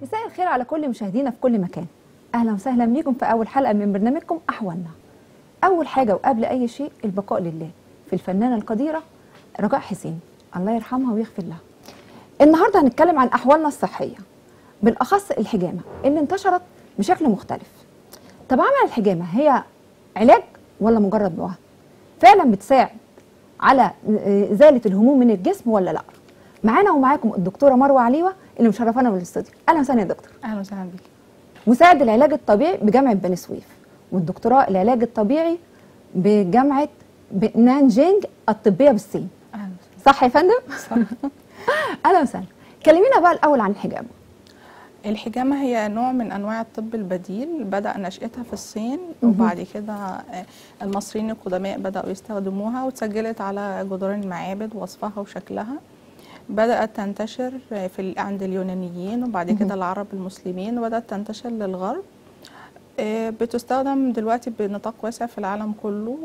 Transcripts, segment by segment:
مساء الخير على كل مشاهدينا في كل مكان اهلا وسهلا بيكم في اول حلقه من برنامجكم احوالنا اول حاجه وقبل اي شيء البقاء لله في الفنانه القديره رجاء حسين الله يرحمها ويغفر لها النهارده هنتكلم عن احوالنا الصحيه بالاخص الحجامه اللي انتشرت بشكل مختلف طب عمل الحجامه هي علاج ولا مجرد وهم فعلا بتساعد على ازاله الهموم من الجسم ولا لا معانا ومعاكم الدكتوره مروه عليوه اللي مشرفانا بالاستوديو اهلا وسهلا يا دكتور اهلا وسهلا بيك مساعد العلاج الطبيعي بجامعه بني سويف والدكتوراه العلاج الطبيعي بجامعه نانجينج الطبيه بالصين اهلا صح يا فندم صح اهلا وسهلا كلمينا بقى الاول عن الحجامه الحجامه هي نوع من انواع الطب البديل بدا نشاتها في الصين وبعد كده آه، المصريين القدماء بداوا يستخدموها واتسجلت على جدران المعابد وصفها وشكلها بدات تنتشر في ال- عند اليونانيين وبعد كده العرب المسلمين وبدات تنتشر للغرب آه، بتستخدم دلوقتي بنطاق واسع في العالم كله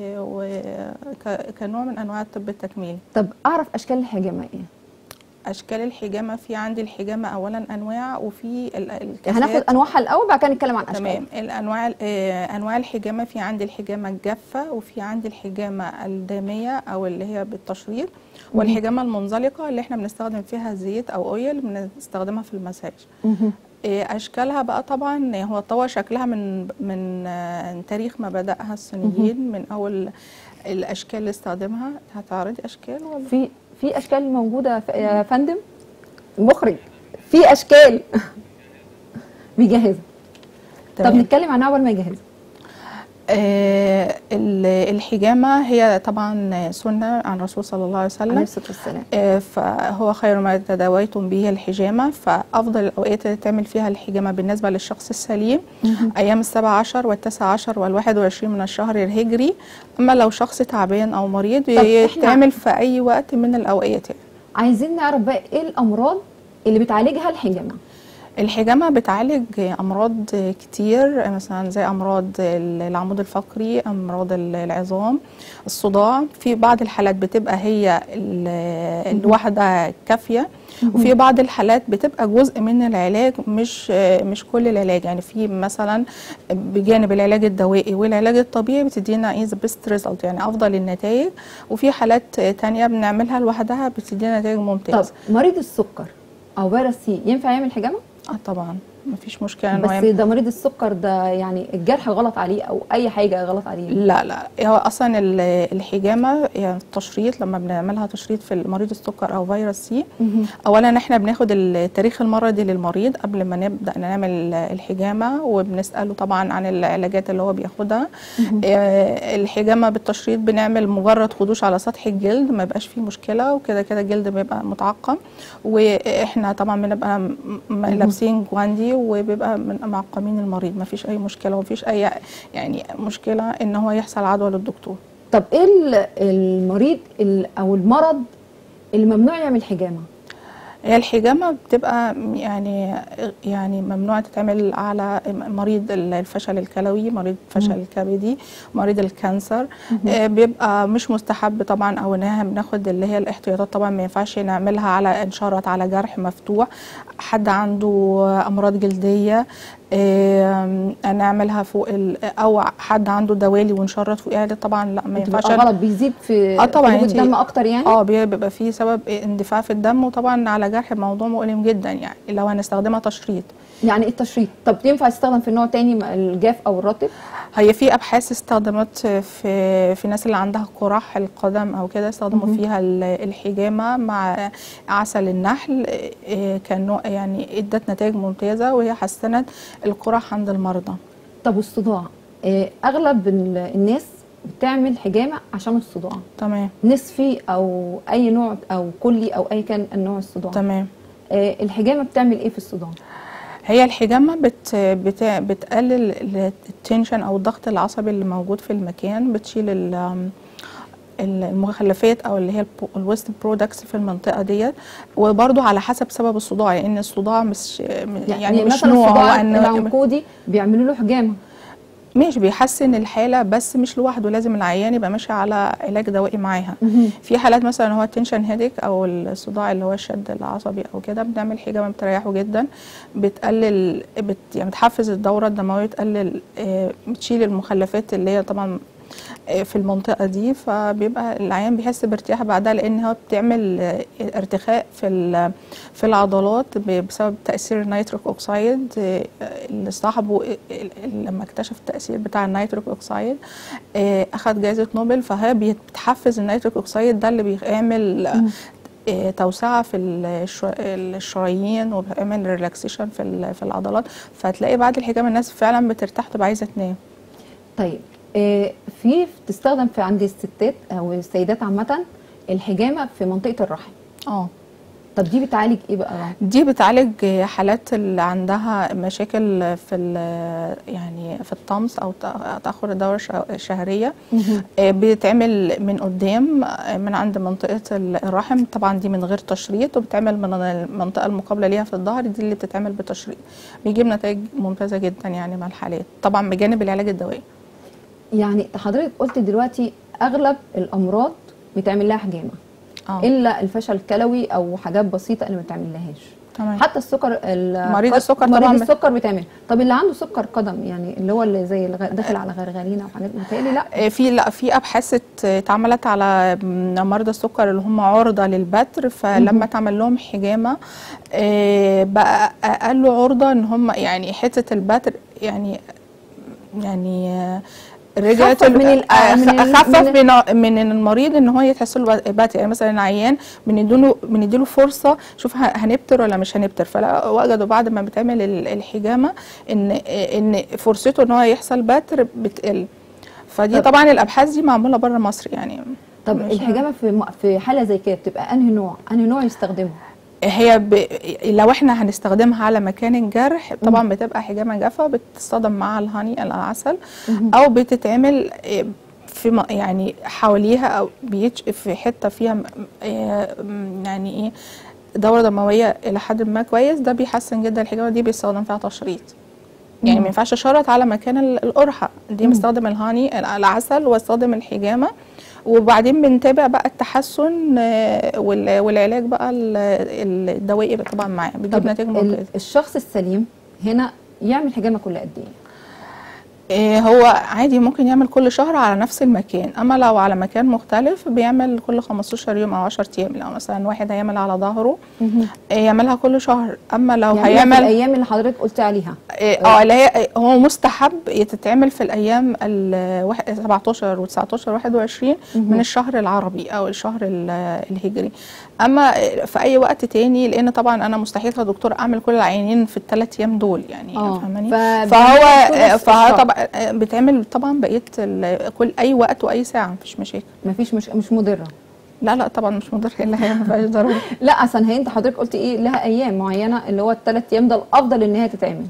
وكنوع من انواع الطب التكميلي طب اعرف اشكال الحجامه ايه اشكال الحجامه في عندي الحجامه اولا انواع وفي ال- الكاسات هناخد انواعها الاول بعد كده نتكلم عن اشكالها تمام الانواع آه، انواع الحجامه في عندي الحجامه الجافه وفي عندي الحجامه الداميه او اللي هي بالتشريط والحجامه المنزلقه اللي احنا بنستخدم فيها زيت او اويل بنستخدمها في المساج مهم. آه، اشكالها بقى طبعا هو اتطور شكلها من من آه، تاريخ ما بداها الصينيين من اول الاشكال اللي استخدمها هتعرضي اشكال ولا في في اشكال موجوده ف- يا فندم مخرج في اشكال بيجهزها طب تمام. نتكلم عنها اول ما يجهزها آه، ال- الحجامة هي طبعا سنة عن الرسول صلى الله عليه عليه وسلم الصلاه والسلام آه، فهو خير ما تداويتم به الحجامة فأفضل الأوقات اللي تعمل فيها الحجامة بالنسبة للشخص السليم أيام السبع عشر والتسع عشر والواحد وعشرين من الشهر الهجري أما لو شخص تعبان أو مريض طب إحنا- يتعمل في أي وقت من الأوقات يعني. عايزين نعرف بقى ايه الامراض اللي بتعالجها الحجامه الحجامة بتعالج أمراض كتير مثلا زي أمراض العمود الفقري أمراض العظام الصداع في بعض الحالات بتبقى هي ال- الواحدة كافية وفي بعض الحالات بتبقى جزء من العلاج مش مش كل العلاج يعني في مثلا بجانب العلاج الدوائي والعلاج الطبيعي بتدينا ايه بيست ريزلت يعني افضل النتائج وفي حالات تانية بنعملها لوحدها بتدينا نتائج طب ممتازة مريض السكر او فيروس سي ينفع يعمل حجامه اه طبعا مفيش مشكلة إنه بس يعمل- ده مريض السكر ده يعني الجرح غلط عليه او اي حاجه غلط عليه لا لا هو اصلا ال- الحجامه يعني التشريط لما بنعملها تشريط في مريض السكر او فيروس سي مهم. اولا احنا بناخد التاريخ المرضي للمريض قبل ما نبدا نعمل الحجامه وبنساله طبعا عن العلاجات اللي هو بياخدها آه، الحجامه بالتشريط بنعمل مجرد خدوش على سطح الجلد ما يبقاش فيه مشكله وكده كده الجلد بيبقى متعقم واحنا طبعا بنبقى م- م- لابسين جواندي وبيبقى من معقمين المريض ما فيش اي مشكله وما فيش اي يعني مشكله ان هو يحصل عدوى للدكتور طب ايه ال- المريض ال- او المرض اللي ممنوع يعمل حجامه هي الحجامه بتبقى يعني يعني ممنوع تتعمل على مريض الفشل الكلوي مريض الفشل الكبدي مريض الكانسر آه، بيبقى مش مستحب طبعا او ان احنا بناخد اللي هي الاحتياطات طبعا ما ينفعش نعملها على انشارت على جرح مفتوح حد عنده امراض جلديه آه، نعملها فوق ال- او حد عنده دوالي ونشرط فوقها ده طبعا لا ما بتبقى ينفعش غلط بيزيد في آه طبعاً خروج انتي- الدم اكتر يعني اه بي- بيبقى فيه سبب اندفاع في الدم وطبعا على جرح موضوع مؤلم جدا يعني لو هنستخدمها تشريط يعني ايه التشريط طب ينفع يستخدم في نوع تاني م- الجاف او الرطب هي في ابحاث استخدمت في في ناس اللي عندها قراح القدم او كده استخدموا فيها ال- الحجامه مع عسل النحل إيه، كان نوع يعني ادت نتائج ممتازه وهي حسنت القراح عند المرضى طب والصداع آه، اغلب ال- الناس بتعمل حجامه عشان الصداع تمام نصفي او اي نوع او كلي او اي كان النوع الصداع تمام آه، الحجامه بتعمل ايه في الصداع هي الحجامة بت بت بتقلل ال- التنشن أو الضغط العصبي اللي موجود في المكان بتشيل ال- المخلفات او اللي هي الويست برودكتس في المنطقه ديت وبرده على حسب سبب الصداع لان الصداع مش يعني, يعني مش مثلا نوع الصداع هو ان العنقودي بيعملوا له حجامه ماشي بيحسن الحاله بس مش لوحده لازم العيان يبقى ماشي على علاج دوائي معاها في حالات مثلا هو التنشن هيديك او الصداع اللي هو الشد العصبي او كده بنعمل حجامه بتريحه جدا بتقلل بت يعني بتحفز الدوره الدمويه بتقلل آه، بتشيل المخلفات اللي هي طبعا آه، في المنطقه دي فبيبقى العيان بيحس بارتياح بعدها لان هو بتعمل آه، ارتخاء في ال- في العضلات ب- بسبب تاثير النيتريك اوكسيد آه، اللي صاحبه آه، آه، لما اكتشف التاثير بتاع النيتريك اوكسيد آه، اخذ جائزه نوبل فهي بتحفز النيتريك اوكسيد ده اللي بيعمل آه، توسعه في الش- الشرايين وبيعمل ريلاكسيشن في ال- في العضلات فتلاقي بعد الحجامه الناس فعلا بترتاح تبقى عايزه تنام طيب آه، في تستخدم في عند الستات او السيدات عامه الحجامه في منطقه الرحم اه طب دي بتعالج ايه بقى دي بتعالج حالات اللي عندها مشاكل في ال- يعني في الطمس او تأ- تاخر الدوره الش- الشهريه آه، بيتعمل من قدام آه، من عند منطقه الرحم طبعا دي من غير تشريط وبتعمل من المنطقه المقابله ليها في الظهر دي اللي بتتعمل بتشريط بيجيب نتائج ممتازه جدا يعني مع الحالات طبعا بجانب العلاج الدوائي يعني حضرتك قلت دلوقتي اغلب الامراض بيتعمل لها حجامه اه الا الفشل الكلوي او حاجات بسيطه اللي ما بتعملهاش تمام حتى السكر ال- مريض قد- السكر مريض طبعاً ب- السكر بيتعمل طب اللي عنده سكر قدم يعني اللي هو اللي زي الغ- داخل على غرغرينه وحاجات متهيألي لا آه، في لا في ابحاث ات- اتعملت على م- مرضى السكر اللي هم عرضه للبتر فلما اتعمل لهم حجامه آه، بقى اقل عرضه ان هم يعني حته البتر يعني يعني آه، رجعت خفف ال- من ال- آه، من ال- خفف من من من المريض ان هو يتحس له بتر يعني مثلا عيان بنديله بنديله فرصه شوف ه- هنبتر ولا مش هنبتر فلا وجدوا بعد ما بتعمل ال- الحجامه ان ان فرصته ان هو يحصل بتر بتقل فدي طب- طبعا الابحاث دي معموله بره مصر يعني طب مش- الحجامه في م- في حاله زي كده بتبقى انهي نوع انهي نوع يستخدمه هي ب... لو احنا هنستخدمها على مكان الجرح طبعا بتبقى حجامه جافه بتصطدم مع الهاني العسل او بتتعمل إيه، في م- يعني حواليها او بيتش في حته فيها م- إيه، م- يعني ايه دوره دمويه الى حد ما كويس ده بيحسن جدا الحجامه دي بيستخدم فيها تشريط يعني ما ينفعش اشرط على مكان ال- القرحه دي مستخدم الهاني العسل واستخدم الحجامه وبعدين بنتابع بقى التحسن آه، وال- والعلاج بقى ال- ال- الدوائي طبعا معاه بيجيب طب نتائج ال- ممتازه الشخص السليم هنا يعمل حجامه كل قد ايه إيه هو عادي ممكن يعمل كل شهر على نفس المكان اما لو على مكان مختلف بيعمل كل 15 يوم او 10 ايام لو مثلا واحد هيعمل على ظهره إيه يعملها كل شهر اما لو يعني في هيعمل الايام اللي حضرتك قلت عليها إيه، اه اللي هي هو مستحب تتعمل في الايام ال واحد- 17 و19 21 من الشهر العربي او الشهر ال- الهجري اما في اي وقت تاني لان طبعا انا مستحيل كدكتور اعمل كل العيانين في الثلاث ايام دول يعني اه فاهماني فبيعمل فهو ثلث فهو الشهر. طبعا بتعمل طبعا بقيه ال- كل اي وقت واي ساعه مفيش مشاكل مفيش مش مش مضره لا لا طبعا مش مضر الا هي ما فيهاش ضروري لا اصلا هي انت حضرتك قلت ايه لها ايام معينه اللي هو الثلاث ايام ده الافضل ان هي تتعمل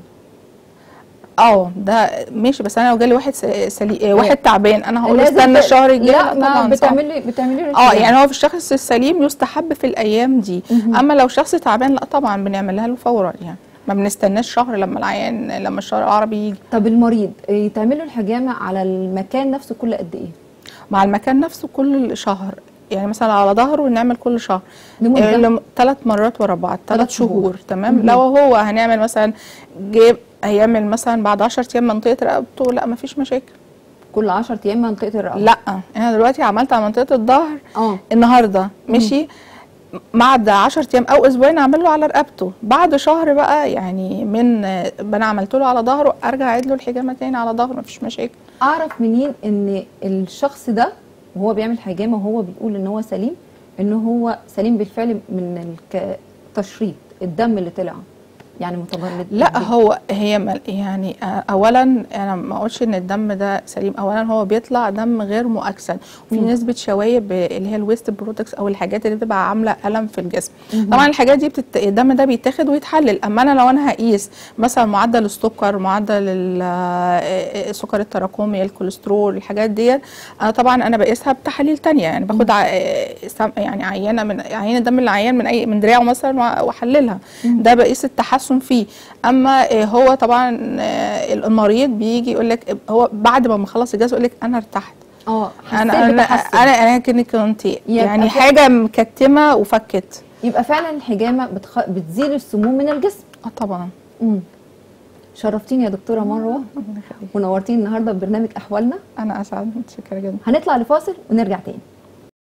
اه ده ماشي بس انا لو جالي واحد س- سلي... واحد تعبان انا هقول له لازم استنى ت- الشهر الجاي لا ما طبعا صعب. بتعملي بتعملي له اه الحجامة. يعني هو في الشخص السليم يستحب في الايام دي اما لو شخص تعبان لا طبعا بنعملها له فورا يعني ما بنستناش شهر لما العيان لما الشهر العربي يجي طب المريض يتعمل له الحجامه على المكان نفسه كل قد ايه مع المكان نفسه كل شهر يعني مثلا على ظهره نعمل كل شهر لمدة؟ ثلاث مرات ورا بعض ثلاث تلات شهور. شهور تمام لو هو هنعمل مثلا جيب هيعمل مثلا بعد 10 ايام منطقه رقبته لا مفيش مشاكل كل 10 ايام منطقه الرقبه لا انا دلوقتي عملت على منطقه الظهر اه النهارده مشي بعد 10 ايام او اسبوعين اعمل له على رقبته بعد شهر بقى يعني من آه، انا عملت له على ظهره ارجع اعيد له الحجامه تاني على ظهره مفيش مشاكل اعرف منين ان الشخص ده وهو بيعمل حجامه وهو بيقول ان هو سليم ان هو سليم بالفعل من التشريط الدم اللي طلع يعني متجلد لا هو هي مل- يعني آه، اولا انا ما اقولش ان الدم ده سليم اولا هو بيطلع دم غير مؤكسد وفي مم. نسبه شوايب اللي هي الويست برودكتس او الحاجات اللي بتبقى عامله الم في الجسم طبعا الحاجات دي بتت... الدم ده بيتاخد ويتحلل اما انا لو انا هقيس مثلا معدل السكر معدل ال- آه، السكر التراكمي الكوليسترول الحاجات ديت انا طبعا انا بقيسها بتحاليل تانية يعني باخد ع- آه، سم- يعني عينه من عينه دم العيان من اي من دراعه مثلا وأ- واحللها ده بقيس التحسن تحسن فيه اما آه، هو طبعا آه، المريض بيجي يقول لك هو بعد ما بخلص الجهاز يقول لك انا ارتحت اه انا حسيت انا بتحسن. انا انا كأني كنت يعني في- حاجه مكتمه وفكت يبقى فعلا الحجامه بتخ... بتزيل السموم من الجسم اه طبعا مم. شرفتيني يا دكتوره مروه ربنا يخليك. ونورتيني النهارده ببرنامج احوالنا انا اسعد متشكره جدا هنطلع لفاصل ونرجع تاني